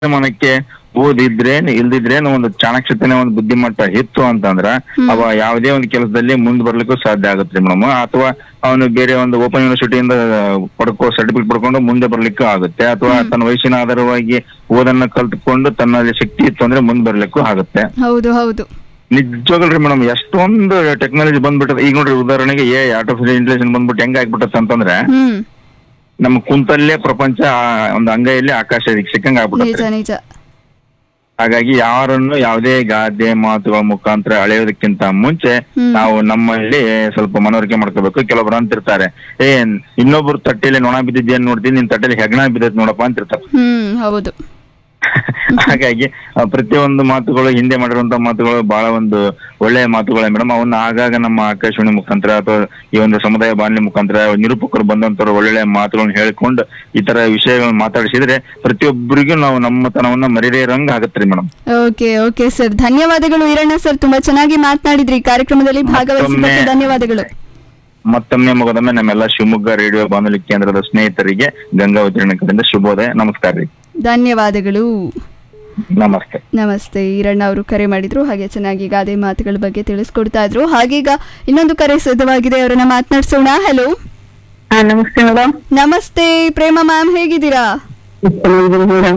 ಮನಕ್ಕೆ ಓದಿದ್ರೇನ್ ಇಲ್ದಿದ್ರೇನ್ ಒಂದು ಚಾಣಾಕ್ಷತೆನೆ ಒಂದು ಬುದ್ಧಿಮಟ್ಟ ಇತ್ತು ಅಂತಂದ್ರ ಅವ ಯಾವುದೇ ಒಂದು ಕೆಲಸದಲ್ಲಿ ಮುಂದ್ ಬರ್ಲಿಕ್ಕೂ ಸಾಧ್ಯ ಆಗುತ್ತೆ ಮೇಡಮ್ ಅಥವಾ ಅವನು ಬೇರೆ ಒಂದು ಓಪನ್ ಯೂನಿವರ್ಸಿಟಿಯಿಂದ ಪಡ್ಕೋ ಸರ್ಟಿಫಿಕೇಟ್ ಪಡ್ಕೊಂಡು ಮುಂದೆ ಬರ್ಲಿಕ್ಕೂ ಆಗುತ್ತೆ ಅಥವಾ ತನ್ನ ವಯಸ್ಸಿನ ಆಧಾರವಾಗಿ ಓದನ್ನ ಕಲ್ತ್ಕೊಂಡು ತನ್ನಲ್ಲಿ ಶಕ್ತಿ ಇತ್ತು ಅಂದ್ರೆ ಮುಂದ್ ಬರ್ಲಿಕ್ಕೂ ಆಗುತ್ತೆ ಹೌದು ಹೌದು ನಿಜವಾಗಲ್ರಿ ಮೇಡಮ್ ಎಷ್ಟೊಂದು ಟೆಕ್ನಾಲಜಿ ಬಂದ್ಬಿಟ್ಟದ ಈಗ ನೋಡ್ರಿ ಉದಾಹರಣೆಗೆ ಎ ಆರ್ಟಿಫಿಷಿಯಲ್ ಇಂಟೆಲಿಜೆನ್ಸ್ ಬಂದ್ಬಿಟ್ಟು ಹೆಂಗ್ ಆಗ್ಬಿಟ್ಟತ್ ಅಂತಂದ್ರೆ ಹ್ಮ್ ನಮ್ಮ ಕುಂತಲ್ಲೇ ಪ್ರಪಂಚ ಆ, ಒಂದು ಅಂಗೈಯಲ್ಲಿ ಆಕಾಶ ಸಿಕ್ಕಂಗ ನಿಜ ಆಗ್ಬಿಟ್ಟತ್ರಿ ನಿಜ ಹಾಗಾಗಿ ಯಾರನ್ನು ಯಾವುದೇ ಗಾದೆ ಮಾತುಗಳ ಮುಖಾಂತರ ಅಳೆಯೋದಕ್ಕಿಂತ ಮುಂಚೆ ಹ್ಮ್. ನಾವು ನಮ್ಮಲ್ಲಿ ಸ್ವಲ್ಪ ಮನವರಿಕೆ ಮಾಡ್ಕೋಬೇಕು ಕೆಲವೊಬ್ರು ಅಂತಿರ್ತಾರೆ ಏ ಇನ್ನೊಬ್ರು ತಟ್ಟೆಯಲ್ಲಿ ನೊಣ ಬಿದ್ದಿದ್ದೇನ್ ನೋಡ್ತೀನಿ ನಿನ್ ತಟ್ಟೆಲಿ ಹೆಗ್ಣ ಬಿದ್ದೈತ್ ನೋಡಪ್ಪ ಅಂತಿರ್ತಾರೆ ಹ್ಮ್ ಹೌದು ಹಾಗಾಗಿ ಆ, ಪ್ರತಿಯೊಂದು ಮಾತುಗಳು ಹಿಂದೆ ಮಾಡಿರುವಂತ ಮಾತುಗಳು ಬಹಳ ಒಂದು ಒಳ್ಳೆಯ ಮಾತುಗಳೇ ಮೇಡಮ್ ಅವನ್ನ ಆಗಾಗ ನಮ್ಮ ಆಕಾಶವಾಣಿ ಮುಖಾಂತರ ಅಥವಾ ಈ ಒಂದು ಸಮುದಾಯ ಬಾನುಲಿ ಮುಖಾಂತರ ನಿರೂಪಕರು ಬಂದಂತವ್ರು ಒಳ್ಳೊಳ್ಳೆ ಮಾತುಗಳನ್ನ ಹೇಳ್ಕೊಂಡು ಈ ತರ ವಿಷಯಗಳನ್ನ ಮಾತಾಡಿಸಿದ್ರೆ ಪ್ರತಿಯೊಬ್ಬರಿಗೂ ನಾವು ನಮ್ಮತನವನ್ನ ಮರಿದೇ ಇರಂಗ್ ಆಗತ್ರಿ ಮೇಡಮ್ ಓಕೆ ಓಕೆ ಸರ್ ಧನ್ಯವಾದಗಳು ಈರಣ್ಣ ಸರ್ ತುಂಬಾ ಚೆನ್ನಾಗಿ ಮಾತನಾಡಿದ್ರಿ ಈ ಕಾರ್ಯಕ್ರಮದಲ್ಲಿ ಭಾಗವಹಿಸಿದ್ದಕ್ಕೆ ಮತ್ತೊಮ್ಮೆ- ಧನ್ಯವಾದಗಳು ಮತ್ತೊಮ್ಮೆ ಮಗದೊಮ್ಮೆ ನಮ್ಮೆಲ್ಲ ಶಿವಮೊಗ್ಗ ರೇಡಿಯೋ ಬಾನುಲಿ ಕೇಂದ್ರದ ಸ್ನೇಹಿತರಿಗೆ ಗಂಗಾವತಿ ಕಡೆಯಿಂದ ಶುಭೋದಯ ನಮಸ್ಕಾರ ರೀ ಧನ್ಯವಾದಗಳು ನಮಸ್ತೆ ನಮಸ್ತೆ ಈರಣ್ಣ ಅವರು ಕರೆ ಮಾಡಿದ್ರು ಹಾಗೆ ಚೆನ್ನಾಗಿ ಗಾದೆ ಮಾತುಗಳ ಬಗ್ಗೆ ತಿಳಿಸ್ಕೊಡ್ತಾ ಇದ್ರು ಹಾಗೀಗ ಇನ್ನೊಂದು ಕರೆ ಸಿದ್ಧವಾಗಿದೆ ಅವರನ್ನ ಮಾತನಾಡ್ಸೋಣ ಹಲೋ ಹಾ ನಮಸ್ತೆ ಮೇಡಮ್ ನಮಸ್ತೆ ಪ್ರೇಮ ಮ್ಯಾಮ್ ಹೇಗಿದ್ದೀರಾ ಚೆನ್ನಾಗಿದ್ದೀನಿ ಮೇಡಮ್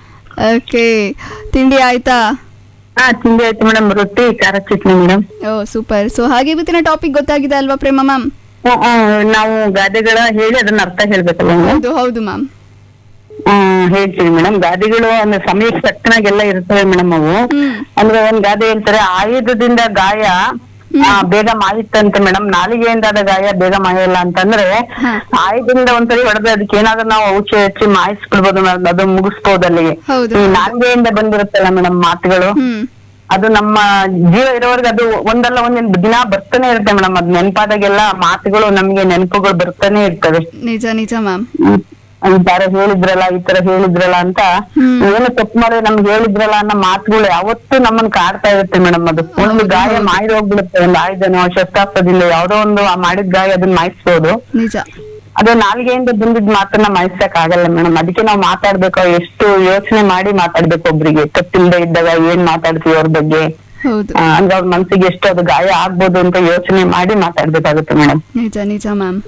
ಓಕೆ ತಿಂಡಿ ಆಯ್ತಾ ಹಾ ತಿಂಡಿ ಆಯ್ತು ಮೇಡಮ್ ರೊಟ್ಟಿ ಖಾರ ಚಟ್ನಿ ಮೇಡಮ್ ಓ ಸೂಪರ್ ಸೊ ಹಾಗೆ ಇವತ್ತಿನ ಟಾಪಿಕ್ ಗೊತ್ತಾಗಿದೆ ಅಲ್ವಾ ಪ್ರೇಮ ಮ್ಯಾಮ್ ನಾವು ಗಾದೆಗಳ ಹೇಳಿ ಅದನ್ನ ಅರ್ಥ ಹೇಳ್ಬೇಕಲ್ಲ ಮೇಡಮ್ ಹೌದು ಹೌದು ಮ್ಯಾಮ್ ಹೇಳ್ತೀವಿ ಮೇಡಮ್ ಗಾದೆಗಳು ಅಂದ್ರೆ ಸಮಯಕ್ಕೆ ತಕ್ಕನಾಗೆಲ್ಲ ಇರ್ತವೆ ಮೇಡಮ್ ಅವು ಹ್ಮ್ ಅಂದ್ರೆ ಒಂದ್ ಗಾದೆ ಹೇಳ್ತಾರೆ ಆಯುಧದಿಂದ ಗಾಯ ಆ, ಬೇಗ ಮಾಯಿತ್ತಂತೆ ಮೇಡಮ್ ನಾಲಿಗೆಯಿಂದ ಆದ ಗಾಯ ಬೇಗ ಮಾಯಲ್ಲ ಅಂತಂದ್ರೆ ಹಾ. ಆಯುಧದಿಂದ ಒಂದ್ಸರಿ ಹೊಡೆದ್ರೆ ಅದಕ್ಕೆ ಏನಾದ್ರೂ ನಾವು ಔಷಧಿ ಹಚ್ಚಿ ಮಾಯಿಸ್ಬಿಡ್ಬೋದು ಮೇಡಮ್ ಅದು ಮುಗಿಸ್ಬೋದು ಅಲ್ಲಿಗೆ ಹೌದು ಈ ನಾಲಿಗೆಯಿಂದ ಬಂದಿರುತ್ತಲ್ಲ ಮೇಡಮ್ ಮಾತುಗಳು ಹ್ಮ್ ಅದು ನಮ್ಮ ಜೀವ ಇರೋವರೆಗೆ ಅದು ಒಂದಲ್ಲ ಒಂದಿನ ದಿನ ಬರ್ತಾನೆ ಇರುತ್ತೆ ಮೇಡಮ್ ಅದ್ ನೆನಪಾದಾಗೆಲ್ಲ ಮಾತುಗಳು ನಮ್ಗೆ ನೆನಪುಗಳು ಬರ್ತಾನೆ ಇರ್ತವೆ ನಿಜ ನಿಜ ಮ್ಯಾಮ್ ಈ ತರ ಹೇಳಿದ್ರಲ್ಲ ಈ ತರ ಹೇಳಿದ್ರಲ್ಲ ಅಂತ ಹ್ಮ್. ಏನು ತಪ್ಪು ಮಾಡಿ ನಮ್ಗೆ ಹೇಳಿದ್ರಲ್ಲ ಅನ್ನೋ ಮಾತುಗಳು ಯಾವತ್ತೂ ನಮ್ಮನ್ನ ಕಾಡ್ತಾ ಇರುತ್ತೆ ಮೇಡಮ್ ಅದು ಒಂದು ಗಾಯ ಮಾಡಿ ಹೋಗ್ಬಿಡುತ್ತೆ ಒಂದು ಆಯುಧನೋ ಶಸ್ತ್ರಾಸ್ತ್ರದಿಂದ ಯಾವ್ದೋ ಒಂದು ಆ ಮಾಡಿದ ಗಾಯ ಅದನ್ನ ಮಾಯಿಸ್ಬೋದು ನಿಜ ಅದು ನಾಲ್ಗೆಯಿಂದ ಬಂದಿದ್ ಮಾತನ್ನ ಮಾಯಿಸಕ್ ಆಗಲ್ಲ ಮೇಡಮ್ ಅದಕ್ಕೆ ನಾವು ಮಾತಾಡ್ಬೇಕು ಎಷ್ಟು ಯೋಚನೆ ಮಾಡಿ ಮಾತಾಡ್ಬೇಕು ಒಬ್ರಿಗೆ ತಪ್ಪಿಲ್ದೆ ಇದ್ದಾಗ ಏನ್ ಮಾತಾಡ್ತೀವಿ ಅವ್ರ ಬಗ್ಗೆ ಹೌದು ಆ, ಅಂದ್ರೆ ಅವ್ರ ಮನ್ಸಿಗೆ ಎಷ್ಟು ಅದು ಗಾಯ ಆಗ್ಬೋದು ಅಂತ ಯೋಚನೆ ಮಾಡಿ ಮಾತಾಡ್ಬೇಕಾಗುತ್ತೆ ಮೇಡಮ್ ನಿಜ ನಿಜ ಮ್ಯಾಮ್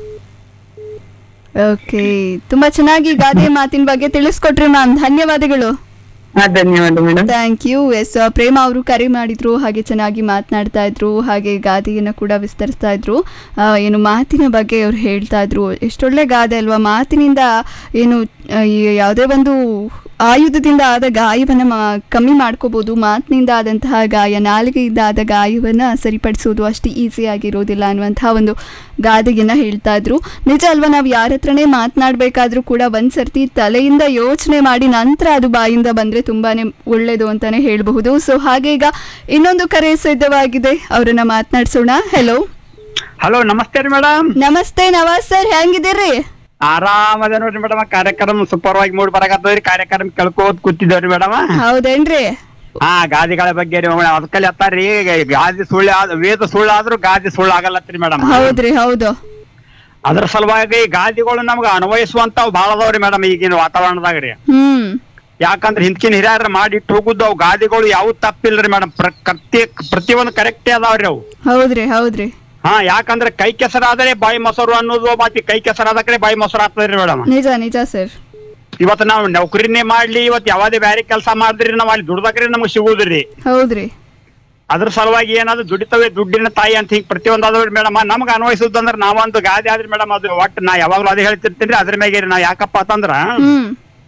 ಓಕೆ ತುಂಬಾ ಚೆನ್ನಾಗಿ ಗಾದೆ ಮಾತಿನ ಬಗ್ಗೆ ತಿಳಿಸ್ಕೊಟ್ರಿ ಮ್ಯಾಮ್ ಧನ್ಯವಾದಗಳು ಧನ್ಯವಾದ madam thank you yes Prema ಅವರು ಕರೆ ಮಾಡಿದ್ರು ಹಾಗೆ ಚೆನ್ನಾಗಿ ಮಾತನಾಡ್ತಾ ಇದ್ರು ಹಾಗೆ ಗಾದೆಯನ್ನು ಕೂಡ ವಿಸ್ತರಿಸ್ತಾ ಇದ್ರು ಆ, ಏನು ಮಾತಿನ ಬಗ್ಗೆ ಅವ್ರು ಹೇಳ್ತಾ ಇದ್ರು ಎಷ್ಟೊಳ್ಳೆ ಗಾದೆ ಅಲ್ವಾ ಮಾತಿನಿಂದ ಏನು ಆ, ಈ ಯಾವುದೇ ಒಂದು ಆಯುಧದಿಂದ ಆದ ಗಾಯವನ್ನು ಮಾ ಕಮ್ಮಿ ಮಾಡ್ಕೋಬೋದು ಮಾತಿನಿಂದ ಆದಂತಹ ಗಾಯ ನಾಲಿಗೆಯಿಂದ ಆದ ಗಾಯವನ್ನು ಸರಿಪಡಿಸೋದು ಅಷ್ಟು ಈಸಿ ಆಗಿರೋದಿಲ್ಲ ಅನ್ನುವಂತಹ ಒಂದು ಗಾದೆಯನ್ನು ಹೇಳ್ತಾ ಇದ್ರು ನಿಜ ಅಲ್ವಾ ನಾವು ಯಾರ ಹತ್ರನೇ ಮಾತನಾಡಬೇಕಾದ್ರೂ ಕೂಡ ಒಂದು ಸರ್ತಿ ತಲೆಯಿಂದ ಯೋಚನೆ ಮಾಡಿ ನಂತರ ಅದು ಬಾಯಿಂದ ಬಂದರೆ ತುಂಬಾನೇ ಒಳ್ಳೇದು ಅಂತಾನೆ ಹೇಳಬಹುದು ಸೊ ಹಾಗೆ ಈಗ ಇನ್ನೊಂದು ಕರೆ ಸಿದ್ಧವಾಗಿದೆ ಅವರನ್ನ ಮಾತನಾಡ್ಸೋಣ ಹೆಲೋ ಹಲೋ ನಮಸ್ತೆ ರೀ ಮೇಡಮ್ ನಮಸ್ತೆ ನವಾಜ್ ಸರ್ ಹೆಂಗಿದ್ದೀರಿ ಆರಾಮದ ನೋಡ್ರಿ ಮೇಡಮ್ ಕಾರ್ಯಕ್ರಮ ಸೂಪರ್ ಆಗಿ ಮೂಡ್ ಬರಾಕತ್ತದ್ರಿ ಕಾರ್ಯಕ್ರಮ ಕೇಳ್ಕೋತ್ ಕೂತಿದ್ದೇವ್ರಿ ಮೇಡಮ್ ಹೌದೇನ್ರಿ ಹಾ ಗಾದಿಗಳ ಬಗ್ಗೆ ರೀ ಮೇಡಮ್ ಅದಕ್ಕಲ್ಲಿ ಅತ್ತಾರಿ ಗಾದಿ ಸುಳ್ಳು ಆದ್- ವೇದ ಸುಳ್ಳು ಆದ್ರೂ ಗಾದಿ ಸುಳ್ಳು ಆಗಲ್ಲತ್ರಿ ಮೇಡಮ್ ಹೌದ್ರಿ ಹೌದು ಅದ್ರ ಸಲುವಾಗಿ ಗಾದಿಗಳು ನಮ್ಗ ಅನ್ವಯಿಸುವಂತಾವ್ ಬಾಳ ಅದಾವ್ರಿ ಮೇಡಮ್ ಈಗಿನ ವಾತಾವರಣದಾಗ ರೀ ಹ್ಮ್ ಯಾಕಂದ್ರ ಹಿಂದ್ಕಿನ ಹಿರಿಯರ ಮಾಡಿಟ್ಟು ಹೋಗುದು ಅವು ಗಾದಿಗಳು ಯಾವ ತಪ್ಪಿಲ್ರಿ ಮೇಡಮ್ ಪ್ರತಿ ಪ್ರತಿಯೊಂದು ಕರೆಕ್ಟೇ ಅದಾವ್ರಿ ಅವು ಹೌದ್ರಿ ಹೌದ್ರಿ ಹಾ ಯಾಕಂದ್ರೆ ಕೈ ಕೆಸರಾದರೆ ಬಾಯಿ ಮೊಸರು ಅನ್ನೋದು ಮತ್ತೆ ಕೈ ಕೆಸರಾದ ಕಡೆ ಬಾಯಿ ಮೊಸರು ಆಗ್ತದ್ರಿ ಮೇಡಮ್ ನಿಜ ನಿಜ ಸರ್ ಇವತ್ತು ನಾವು ನೌಕರಿನೇ ಮಾಡ್ಲಿ ಇವತ್ತು ಯಾವ್ದೇ ಬ್ಯಾರೆ ಕೆಲಸ ಮಾಡಿದ್ರಿ ನಾವ್ ಅಲ್ಲಿ ದುಡ್ದಾಕ್ರಿ ನಮಗ್ ಸಿಗುದ್ರಿ ಹೌದ್ರಿ ಅದ್ರ ಸಲುವಾಗಿ ಏನಾದ್ರು ದುಡಿತವೆ ದುಡ್ಡಿನ ತಾಯಿ ಅಂತ ಹಿಂಗ್ ಪ್ರತಿಯೊಂದು ಅದಾವ್ರಿ ಮೇಡಮ್ ನಮ್ಗ ಅನ್ವಯಿಸುದಂದ್ರ ನಾವೊಂದು ಗಾದೆ ಆದ್ರಿ ಮೇಡಮ್ ಅದು ಒಟ್ಟು ನಾ ಯಾವಾಗ್ಲೂ ಅದೇ ಹೇಳ್ತಿರ್ತೀನಿ ಅದ್ರ ಮ್ಯಾಗೆ ನಾ ಯಾಕಪ್ಪ ಅಂತಂದ್ರ ಹ್ಮ್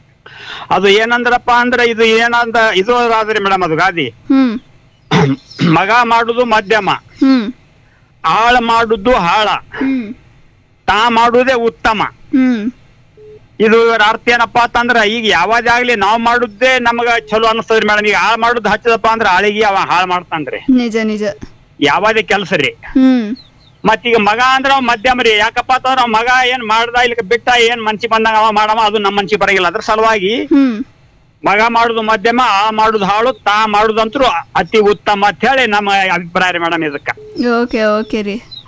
ಅದು ಏನಂದ್ರಪ್ಪ ಅಂದ್ರ ಇದು ಏನಂದ ಇದು ಆದ್ರಿ ಮೇಡಮ್ ಅದು ಗಾದಿ ಹ್ಮ್ ಮಗ ಮಾಡುದು ಮಧ್ಯಮ ಹ್ಮ್ ಆಳ ಮಾಡುದು ಹಾಳ ಹ್ಮ್ ತಾ ಮಾಡುದೇ ಉತ್ತಮ ಹ್ಮ್ ಇದು ಇದರ ಅರ್ಥ ಏನಪ್ಪಾ ಅಂತಂದ್ರ ಈಗ ಯಾವ್ದೇ ಆಗ್ಲಿ ನಾವ್ ಮಾಡುದೇ ನಮಗ ಚಲೋ ಅನಿಸ್ತದ್ರಿ ಮೇಡಮ್ ಈಗ ಹಾಳ್ ಮಾಡುದು ಹಚ್ಚದಪ್ಪ ಅಂದ್ರ ಆಳಿಗೆ ಅವ ಹಾಳ್ ಮಾಡ್ತಾನ್ರಿ ನಿಜ ನಿಜ ಯಾವ್ದೇ ಕೆಲ್ಸ ರೀ ಹ್ಮ್ ಮತ್ತೀಗ ಮಗ ಅಂದ್ರ ಅವ್ ಮಧ್ಯಮ ರೀ ಯಾಕಪ್ಪ ಅಂತಂದ್ರ ಅವ್ ಮಗ ಏನ್ ಮಾಡ್ದ ಇಲ್ಲಿ ಬಿಟ್ಟ ಏನ್ ಮನ್ಸಿ ಬಂದಂಗ ಅವ ಮಾಡವ ಅದು ನಮ್ ಮನ್ಸಿ ಬರಂಗಿಲ್ಲ ಅದ್ರ ಸಲುವಾಗಿ ಹ್ಮ್ ಮಗ ಮಾಡುದು ಮಧ್ಯಮ ಆ ಮಾಡುದು ಹಾಳು ತಾ ಮಾಡುದಂತ್ರು ಅತಿ ಉತ್ತಮ ಅಂತ ಹೇಳಿ ನಮ್ಮ ಅಭಿಪ್ರಾಯ ರೀ ಮೇಡಮ್ ಇದಕ್ಕ ಓಕೆ ಓಕೆ ರೀ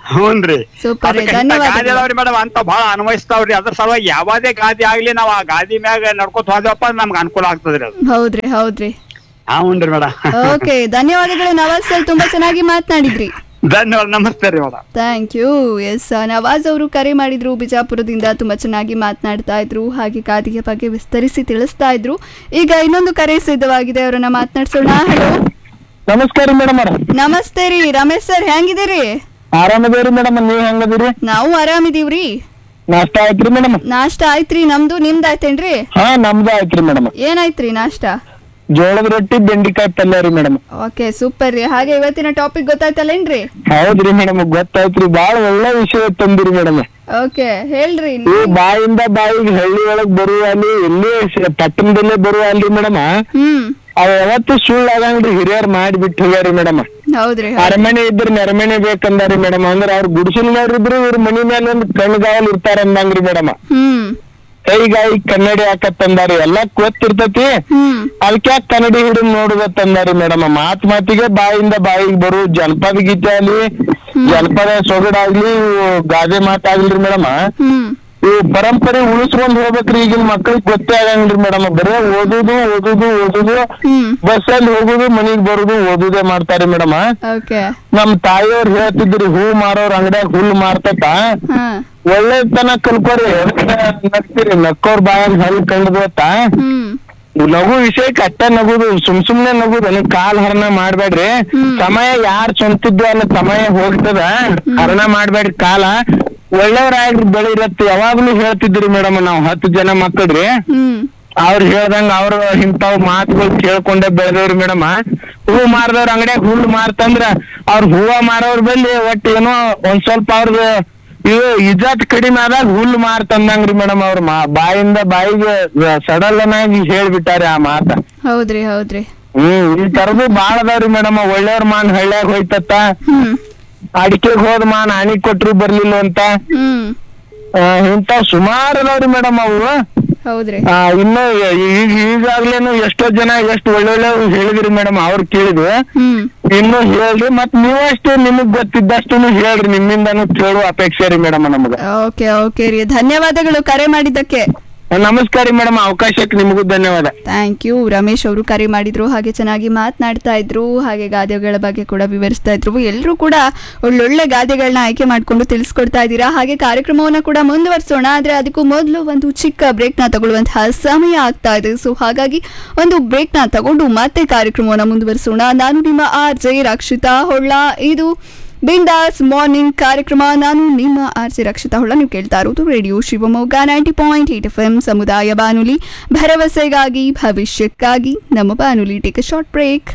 ಹ್ಞೂನ್ರಿ Super ರೀ, ಅದಕ್ಕೆ ಇಂಥ ಧನ್ಯವಾದಗಳು. ಗಾದಿ ಅದಾವ್ರಿ ಮೇಡಮ್ ಅಂತ ಬಹಳ ಅನ್ವಯಿಸ್ತಾವ್ರಿ ಅದ್ರ ಸಲುವಾಗಿ ಯಾವಾದೇ ಗಾದಿ ಆಗ್ಲಿ ನಾವ್ ಆ ಗಾದಿ ಮ್ಯಾಗ ನಡ್ಕೊತ ಹೋದವಪ್ಪ ನಮ್ಗೆ ಅನುಕೂಲ ಆಗ್ತದ್ರಿ ಅದು ಹೌದ್ರಿ ಹೌದ್ರಿ ಹ್ಞೂನ್ರಿ ಮೇಡಮ್ ಓಕೆ ಧನ್ಯವಾದಗಳು ನವಾಜ್ ಸರ್ ತುಂಬಾ ಚೆನ್ನಾಗಿ ಮಾತನಾಡಿದ್ರಿ ಧನ್ಯವಾದ ನಮಸ್ತೆ ರೀ madam thank you yes Nawaz ಅವರು ಕರೆ ಮಾಡಿದ್ರು ಬಿಜಾಪುರದಿಂದ ತುಂಬಾ ಚೆನ್ನಾಗಿ ಮಾತನಾಡ್ತಾ ಇದ್ರು ಹಾಗೆ ಗಾದಿಗೆ ಬಗ್ಗೆ ವಿಸ್ತರಿಸಿ ತಿಳಿಸ್ತಾ ಇದ್ರು ಈಗ ಇನ್ನೊಂದು ಕರೆ ಸಿದ್ಧವಾಗಿದೆ ಅವರನ್ನ ಮಾತನಾಡ್ಸೋಣ ಹಲೋ ನಮಸ್ಕಾರ ಮೇಡಮ್ ಅವ್ರ ನಮಸ್ತೆ ರೀ ರಮೇಶ್ ಸರ್ ಹೆಂಗಿದ್ದೀರಿ ಆರಾಮದೇವ್ರಿ ಮೇಡಮ್ ನೀವ್ ಹೆಂಗದಿರಿ ನಾವು ಆರಾಮಿದೀವ್ರಿ ನಾಷ್ಟ ಆಯ್ತ್ರಿ ಮೇಡಮ್ ನಾಷ್ಟ ಆಯ್ತ್ರಿ ನಮ್ದು ನಿಮ್ದು ಆಯ್ತೇನ್ರಿ ಹಾ ನಮ್ದು ಆಯ್ತ್ರಿ ಮೇಡಮ್ ಏನಾಯ್ತ್ರಿ ನಾಷ್ಟ ಜೋಳದ ರೊಟ್ಟಿ ಬೆಂಡಿಕಾಯಿ ಪಲ್ಯ ರೀ ಮೇಡಮ್ ಓಕೆ ಸೂಪರ್ ರೀ ಹಾಗೆ ಇವತ್ತಿನ ಟಾಪಿಕ್ ಗೊತ್ತಾಯ್ತಲ್ಲೇನ್ರಿ ಹೌದ್ರಿ ಮೇಡಮ್ ಗೊತ್ತಾಯ್ತ್ರಿ ಬಾಳ ಒಳ್ಳೆ ವಿಷಯ ತಂದಿರಿ ಮೇಡಮ್ ಓಕೆ ಹೇಳ್ರಿ ಈ ಬಾಯಿಂದ ಬಾಯಿಗೆ ಹಳ್ಳಿ ಒಳಗ್ ಬರುವ ಅಲ್ಲಿ ಎಲ್ಲಿ ಸ- ಪಟ್ಟಣದಲ್ಲೇ ಬರುವ ಅಲ್ರಿ ಮೇಡಮ್ ಹ್ಮ್ ಅವ ಯಾವತ್ತು ಸುಳ್ಳು ಆಗಂಗ್ರಿ ಹಿರಿಯರ್ ಮಾಡಿಬಿಟ್ಟು ಹೋಗ್ಯಾರಿ ಮೇಡಮ್ ಹೌದ್ರಿ ಹೌದ್- ಅರಮನೆ ಇದ್ರ ನೆರಮನೆ ಬೇಕಂದಾರಿ ಮೇಡಮ್ ಅಂದ್ರ ಅವ್ರ ಗುಡಿಸಲ್ನವ್ರ ಇದ್ರು ಇವ್ರ ಮನಿ ಮೇಲೆ ಒಂದ್ ಕಣ್ಗಾವಲ್ ಇರ್ತಾರ ಅಂದಂಗ್ರಿ ಮೇಡಮ್ ಹ್ಮ್ ಕೈಗಾಯಿ ಕನ್ನಡಿ ಹಾಕತ್ತಂದಾರಿ ಎಲ್ಲಾ ಗೊತ್ತಿರ್ತತಿ ಹ್ಮ್ ಅದಕ್ಕೆ ಕನ್ನಡಿ ಹಿಡಿದು ನೋಡುದತ್ತಂದಾರಿ ಮೇಡಮ್ ಮಾತ್ ಮಾತಿಗೆ ಬಾಯಿಂದ ಬಾಯಿಗೆ ಬರು ಜನಪದ ಗೀತೆ ಆಗ್ಲಿ ಜನಪದ ಸೊಗಡಾಗ್ಲಿ ಇವು ಗಾದೆ ಮಾತಾಗ್ಲಿ ಮೇಡಮ್ ಹ್ಮ್ ಇವು ಪರಂಪರೆ ಉಳಿಸ್ಕೊಂಡ್ ಹೋಗ್ಬೇಕ್ರಿ ಈಗಿನ ಮಕ್ಕಳಿಗೆ ಗೊತ್ತೇ ಆಗಂಗಿಲ್ರಿ ಮೇಡಮ್ ಬರೇ ಓದುದು ಓದುದು ಓದುದು ಹ್ಮ್ ಬಸ್ ಅಲ್ಲಿ ಹೋಗುದು ಮನಿಗ್ ಬರುದು ಓದುದೇ ಮಾಡ್ತಾರಿ ಮೇಡಮ್ ಓಕೆ ನಮ್ ತಾಯಿಯವ್ರು ಹೇಳ್ತಿದ್ರಿ ಹೂ ಮಾರೋರ್ ಅಂಗಡ್ಯಾಗ ಹುಲ್ಲು ಮಾರ್ತತ ಹಾ ಒಳ್ಳೆತನ ಕಲ್ಕೋರಿ ನಗ್ತೀರಿ ನಕ್ಕೋರ್ ಬಾಯಾಗ ಹಲ್ ಕಂಡ್ಬೋತ ಹ್ಮ್ ನಗು ವಿಷಯಕ್ಕೆ ಅಟ್ಟ ನಗುದು ಸುಮ್ ಸುಮ್ನೆ ನಗುದು ನನಗ್ ಕಾಲ್ ಹರಣ ಮಾಡ್ಬೇಡ್ರಿ ಸಮಯ ಯಾರ್ ಸ್ವಂತಿದ್ದು ಅನ್ನೋ ಸಮಯ ಹೋಗ್ತದ ಹರಣ ಮಾಡ್ಬೇಡ್ರಿ ಕಾಲ ಒಳ್ಳೆಯವ್ರಾಗಿ ಬೆಳಿರತ್ ಯಾವಾಗ್ಲೂ ಹೇಳ್ತಿದ್ರಿ ಮೇಡಮ್ ನಾವ್ ಹತ್ತು ಜನ ಮಕ್ಕಳ್ರಿ ಹ್ಮ್ ಅವ್ರು ಹೇಳ್ದಂಗ ಅವ್ರ ಇಂತಾವ್ ಮಾತುಗಳು ಕೇಳ್ಕೊಂಡೆ ಬೆಳೆದವ್ರಿ ಮೇಡಮ್ ಹೂ ಮಾರ್ದವ್ರ ಅಂಗಡ್ಯಾಗ ಹುಲ್ಲು ಮಾರ್ತಂದ್ರ ಅವ್ರ ಹೂವ ಮಾರೋರ್ ಬಲ್ಲಿ ಒಟ್ ಏನೋ ಒಂದ್ ಸ್ವಲ್ಪ ಅವ್ರದ್ದು ಇದು ಇಜತ್ ಕಡಿಮೆ ಆದಾಗ ಹುಲ್ಲು ಮಾರ್ತಂದಂಗ್ರಿ ಮೇಡಮ್ ಅವ್ರ ಮಾ ಬಾಯಿಂದ ಬಾಯಿಗೆ ಸಡನ್ ಆಗಿ ಹೇಳ್ಬಿಟ್ಟಾರೆ ಆ ಮಾತ ಹೌದ್ರಿ ಹೌದ್ರಿ ಹ್ಮ್ ಈ ತರದು ಬಾಳ ಅದಾವ್ರಿ ಮೇಡಮ್ ಒಳ್ಳೆಯವ್ರ ಮಾನ್ ಹಳ್ಳ್ಯಾಗ ಹೋಯ್ತತ್ತ ಹ್ಮ್ ಅಡಿಕೆಗ್ ಹೋದ್ ಮಾನ್ ಆಣಿ ಕೊಟ್ರು ಬರ್ಲಿಲ್ಲ ಅಂತ ಹ್ಮ್ ಆ, ಇಂತಾವ್ ಸುಮಾರ್ ಅದಾವ್ರಿ ಮೇಡಮ್ ಅವು ಹೌದ್ರಿ ಆ, ಇನ್ನು ಈಗ ಈಗಾಗ್ಲೇನು ಎಷ್ಟೋ ಜನ ಎಷ್ಟು ಒಳ್ಳೊಳ್ಳೆ ಹೇಳಿದ್ರಿ ಮೇಡಮ್ ಅವ್ರು ಕೇಳಿದ್ವಿ ಹ್ಮ್ ಇನ್ನು ಹೇಳ್ರಿ ಮತ್ ನೀವಷ್ಟು ನಿಮಗ್ ಗೊತ್ತಿದ್ದಷ್ಟು ಹೇಳ್ರಿ ನಿಮ್ಮಿಂದಾನು ಕೇಳುವ ಅಪೇಕ್ಷೆ ರೀ ಮೇಡಮ್ ನಮಗ ಓಕೆ ಓಕೆ ರೀ ಧನ್ಯವಾದಗಳು ಕರೆ ಮಾಡಿದ್ದಕ್ಕೆ ನಮಸ್ಕಾರ ರೀ ಮೇಡಮ್ ಅವಕಾಶಕ್ಕೆ ನಿಮಗೂ ಧನ್ಯವಾದ ಥ್ಯಾಂಕ್ ಯು ರಮೇಶ್ ಅವರು ಕರೆ ಮಾಡಿದ್ರು ಹಾಗೆ ಚೆನ್ನಾಗಿ ಮಾತನಾಡ್ತಾ ಇದ್ರು ಹಾಗೆ ಗಾದೆಗಳ ಬಗ್ಗೆ ಕೂಡ ವಿವರಿಸ್ತಾ ಇದ್ರು ಎಲ್ಲರೂ ಕೂಡ ಒಳ್ಳೊಳ್ಳೆ ಗಾದೆಗಳನ್ನ ಆಯ್ಕೆ ಮಾಡಿಕೊಂಡು ತಿಳಿಸ್ಕೊಡ್ತಾ ಇದ್ದೀರಾ ಹಾಗೆ ಕಾರ್ಯಕ್ರಮವನ್ನು ಕೂಡ ಮುಂದುವರಿಸೋಣ ಆದರೆ ಅದಕ್ಕೂ ಮೊದಲು ಒಂದು ಚಿಕ್ಕ ಬ್ರೇಕ್ನ ತಗೊಳ್ಳುವಂತಹ ಸಮಯ ಆಗ್ತಾ ಇದೆ ಸೊ ಹಾಗಾಗಿ ಒಂದು ಬ್ರೇಕ್ನ ತಗೊಂಡು ಮತ್ತೆ ಕಾರ್ಯಕ್ರಮವನ್ನು ಮುಂದುವರಿಸೋಣ ನಾನು ನಿಮ್ಮ ಆರ್ ಜೆ ರಕ್ಷಿತಾ ಹೊಳ್ಳ ಇದು ಬಿಂದಾಸ್ ಮಾರ್ನಿಂಗ್ ಕಾರ್ಯಕ್ರಮ ನಾನು ನಿಮ್ಮ ಆರ್ ಜೆ ರಕ್ಷಿತಾ ಹೊಳ್ಳ ನೀವು ಕೇಳ್ತಾ ಇರೋದು radio Shivamogga ninety point eight F M ಸಮುದಾಯ ಬಾನುಲಿ ಭರವಸೆಗಾಗಿ ಭವಿಷ್ಯಕ್ಕಾಗಿ ನಮ್ಮ ಬಾನುಲಿ ಟೇಕ್ ಅ ಶಾರ್ಟ್ ಬ್ರೇಕ್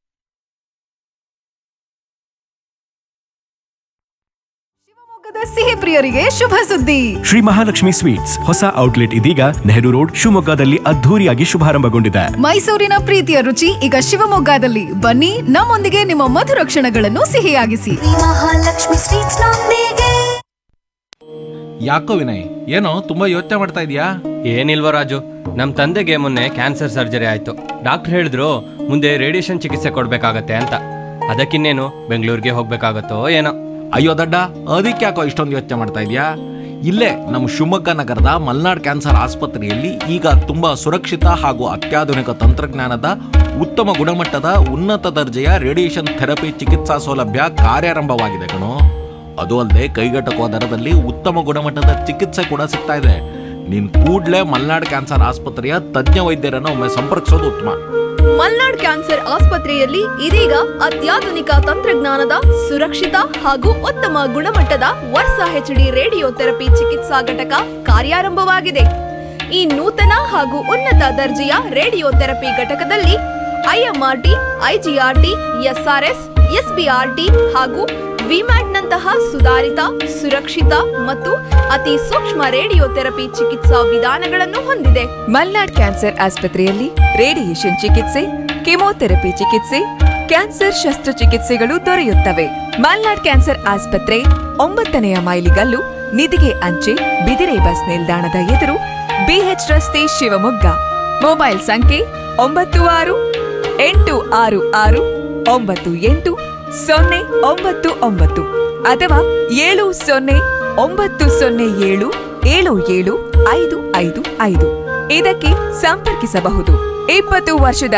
ಶಿವಮೊಗ್ಗದ ಸಿಹಿ ಪ್ರಿಯರಿಗೆ ಶುಭ ಸುದ್ದಿ ಶ್ರೀ ಮಹಾಲಕ್ಷ್ಮಿ ಸ್ವೀಟ್ಸ್ ಹೊಸ ಔಟ್ಲೆಟ್ ಇದೀಗ ನೆಹರು ರೋಡ್ ಶಿವಮೊಗ್ಗದಲ್ಲಿ ಅದ್ಧೂರಿಯಾಗಿ ಶುಭಾರಂಭಗೊಂಡಿದೆ ಮೈಸೂರಿನ ಪ್ರೀತಿಯ ರುಚಿ ಈಗ ಶಿವಮೊಗ್ಗದಲ್ಲಿ ಬನ್ನಿ ನಮ್ಮೊಂದಿಗೆ ನಿಮ್ಮ ಮಧುರ ಕ್ಷಣಗಳನ್ನು ಸಿಹಿಯಾಗಿಸಿ ಮಹಾಲಕ್ಷ್ಮಿ ಸ್ವೀಟ್ಸ್ ನೊಂದಿಗೆ ಯಾಕೋ ವಿನಯ್ ಏನೋ ತುಂಬಾ ಯೋಚನೆ ಮಾಡ್ತಾ ಇದೀಯಾ ಏನಿಲ್ವ ರಾಜು ನಮ್ಮ ತಂದೆಗೆ ಮೊನ್ನೆ ಕ್ಯಾನ್ಸರ್ ಸರ್ಜರಿ ಆಯ್ತು ಡಾಕ್ಟರ್ ಹೇಳಿದ್ರು ಮುಂದೆ ರೇಡಿಯೇಷನ್ ಚಿಕಿತ್ಸೆ ಕೊಡ್ಬೇಕಾಗತ್ತೆ ಅಂತ ಅದಕ್ಕಿನ್ನೇನು ಬೆಂಗಳೂರಿಗೆ ಹೋಗ್ಬೇಕಾಗತ್ತೋ ಏನೋ ಅಯ್ಯೋ ದಡ್ಡ ಅದಕ್ಕೆ ಯಾಕೋ ಇಷ್ಟೊಂದು ಯೋಚನೆ ಮಾಡ್ತಾ ಇದೀಯಾ ಇಲ್ಲೇ ನಮ್ಮ ಶಿವಮೊಗ್ಗ ನಗರದ ಮಲ್ನಾಡ್ ಕ್ಯಾನ್ಸರ್ ಆಸ್ಪತ್ರೆಯಲ್ಲಿ ಈಗ ತುಂಬಾ ಸುರಕ್ಷಿತ ಹಾಗೂ ಅತ್ಯಾಧುನಿಕ ತಂತ್ರಜ್ಞಾನದ ಉತ್ತಮ ಗುಣಮಟ್ಟದ ಉನ್ನತ ದರ್ಜೆಯ ರೇಡಿಯೇಷನ್ ಥೆರಪಿ ಚಿಕಿತ್ಸಾ ಸೌಲಭ್ಯ ಕಾರ್ಯಾರಂಭವಾಗಿದೆ ಕಣೋ ಅದು ಅಲ್ಲದೆ ಕೈಗೆಟಕುವ ದರದಲ್ಲಿ ಉತ್ತಮ ಗುಣಮಟ್ಟದ ಚಿಕಿತ್ಸೆ ಕೂಡ ಸಿಗ್ತಾ ಇದೆ ನೀನ್ ಕೂಡ್ಲೇ ಮಲ್ನಾಡ್ ಕ್ಯಾನ್ಸರ್ ಆಸ್ಪತ್ರೆಯ ತಜ್ಞ ವೈದ್ಯರನ್ನು ಒಮ್ಮೆ ಸಂಪರ್ಕಿಸೋದು ಉತ್ತಮ ಮಲ್ನಾಡ್ ಕ್ಯಾನ್ಸರ್ ಆಸ್ಪತ್ರೆಯಲ್ಲಿ ಇದೀಗ ಅತ್ಯಾಧುನಿಕ ತಂತ್ರಜ್ಞಾನದ ಸುರಕ್ಷಿತ ಹಾಗೂ ಉತ್ತಮ ಗುಣಮಟ್ಟದ ವರ್ಷ ಹೆಚ್ಡಿ ರೇಡಿಯೋ ಥೆರಪಿ ಚಿಕಿತ್ಸಾ ಘಟಕ ಕಾರ್ಯಾರಂಭವಾಗಿದೆ ಈ ನೂತನ ಹಾಗೂ ಉನ್ನತ ದರ್ಜೆಯ ರೇಡಿಯೋ ಥೆರಪಿ ಘಟಕದಲ್ಲಿ ಐಎಂಆರ್ಟಿ ಐಜಿಆರ್ಟಿ ಎಸ್ಆರ್ಎಸ್ ಎಸ್ಬಿಆರ್ಟಿ ಹಾಗೂ ವಿಮ್ಯಾಟ್ನಂತಹ ಸುಧಾರಿತ ಸುರಕ್ಷಿತ ಮತ್ತು ಅತಿ ಸೂಕ್ಷ್ಮ ರೇಡಿಯೋ ಥೆರಪಿ ಚಿಕಿತ್ಸಾ ವಿಧಾನಗಳನ್ನು ಹೊಂದಿದೆ ಮಲ್ನಾಡ್ ಕ್ಯಾನ್ಸರ್ ಆಸ್ಪತ್ರೆಯಲ್ಲಿ ರೇಡಿಯೇಷನ್ ಚಿಕಿತ್ಸೆ ಕೆಮೊಥೆರಪಿ ಚಿಕಿತ್ಸೆ ಕ್ಯಾನ್ಸರ್ ಶಸ್ತ್ರಚಿಕಿತ್ಸೆಗಳು ದೊರೆಯುತ್ತವೆ ಮಲ್ನಾಡ್ ಕ್ಯಾನ್ಸರ್ ಆಸ್ಪತ್ರೆ ಒಂಬತ್ತನೆಯ ಮೈಲಿಗಲ್ಲು ನಿಧಿಗೆ ಅಂಚೆ ಬಿದಿರೆ ಬಸ್ ನಿಲ್ದಾಣದ ಎದುರು ಬಿಎಚ್ ರಸ್ತೆ ಶಿವಮೊಗ್ಗ ಮೊಬೈಲ್ ಸಂಖ್ಯೆ ಒಂಬತ್ತು ಆರು ಎಂಟು ಆರು ಆರು ಒಂಬತ್ತು ಎಂಟು ಸೊನ್ನೆ ಒಂಬತ್ತು ಒಂಬತ್ತು ಅಥವಾ ಏಳು ಸೊನ್ನೆ ಒಂಬತ್ತು ಸೊನ್ನೆ ಏಳು ಏಳು ಏಳು ಐದು ಐದು ಐದು ಇದಕ್ಕೆ ಸಂಪರ್ಕಿಸಬಹುದು ಇಪ್ಪತ್ತು ವರ್ಷದ